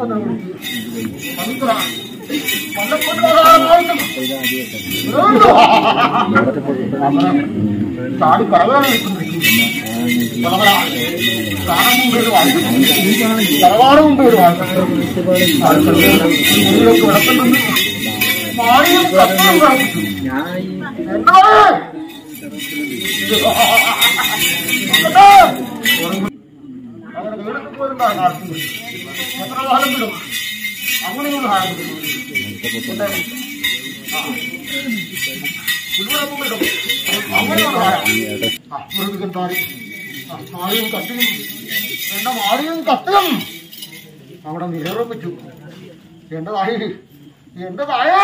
വന്ന് വിളിച്ച് പവിത്ര കൊല്ലപ്പെട്ടതായിട്ടും ചാടി കറവാണ് കാണാൻ മുമ്പ് ഒരു വാർത്ത കറവാണ് മുമ്പ് ഒരു വാർത്ത ഉള്ളിലേക്ക് വിളക്കുന്നുണ്ട് മാറിയും കത്തും കാണിച്ചു എന്താണ് അങ്ങനെ വീടൊക്കെ പോയിരുന്നാണ് നടത്തുന്നത് എത്ര കാലം വിടും അങ്ങനെയൊന്നും കാലം വിടും ഇവിടൊപ്പം വിടും അങ്ങനെയുള്ള കാലം അപ്പുറത്തേക്ക് താരി മാറിയും കത്തിയും എന്റെ മാറിയും കത്തിയും അവിടെ നിലയുറപ്പിച്ചു എന്റെ തായി എന്റെ തായേ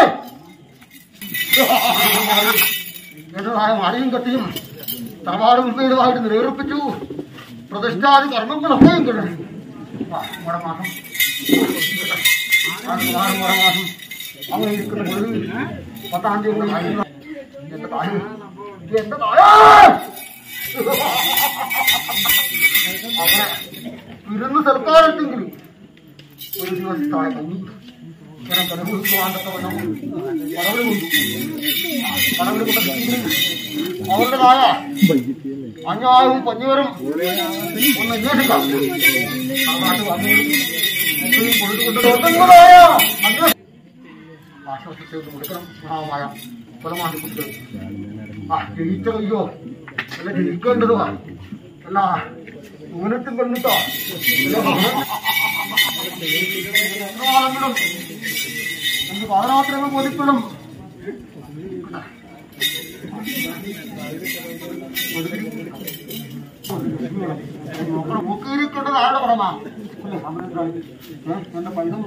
എന്റെ തായ മാറിയും കത്തിയും തറവാട് മുമ്പേടുമായിട്ട് നിലയുറപ്പിച്ചു പ്രതിഷ്ഠാദി കർമ്മങ്ങളൊക്കെ ഉണ്ട് ആ, നമ്മുടെ മാസം ആ, കുമാരൻ നമ്മുടെ മാസം അങ്ങനെ ഇരിക്കുന്ന പൊഴുതിൽ പത്താം തീയതി ഉള്ള കാര്യങ്ങൾ എന്റെ തായ എന്റെ തായ അങ്ങനെ ഇരുന്ന് സർക്കാരെത്തെങ്കിലും ഒരു ദിവസം താഴെ കഞ്ഞി ഇങ്ങനെ കലമുറിക്കുവാണ്ടൊക്കെ വണ്ണം പടവല് കൊണ്ടു പടവല് കൊണ്ടെങ്കിലും അവരുടേതായ അഞ്ഞാറും പഞ്ഞൂറും ഒന്ന് അന്വേഷിക്കാം നാട്ടിൽ വന്നു മുസ്ലിം കൊണ്ടുകൊണ്ടുള്ളതായ അന്വേഷണം ആശ്വാസിച്ചത് കൊടുക്കണം ഗുണമായ പരമാവധി കുട്ടികൾ ആ ജയിച്ചതയ്യോ അല്ല ജയിക്കേണ്ടതുവാ അല്ല ഊനത്തും കൊണ്ടിട്ടോ എന്ത് പാദയാത്രകൾ ബോധിക്കണം മുക്കിയിരിക്കേണ്ടത് ആരുടെ പടമാ എന്റെ പൈതം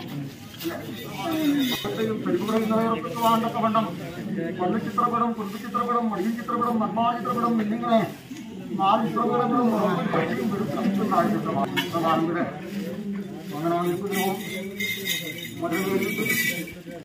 പെരുകുറയുന്നവർക്ക് വണ്ണം പള്ളിച്ചിത്രപടം കുടുംബച്ചിത്രപടം മടിയിൽ ചിത്രപടം നിർമ്മാണ എന്നിങ്ങനെ നാല് ചിത്രപടങ്ങളും അങ്ങനെ മധുര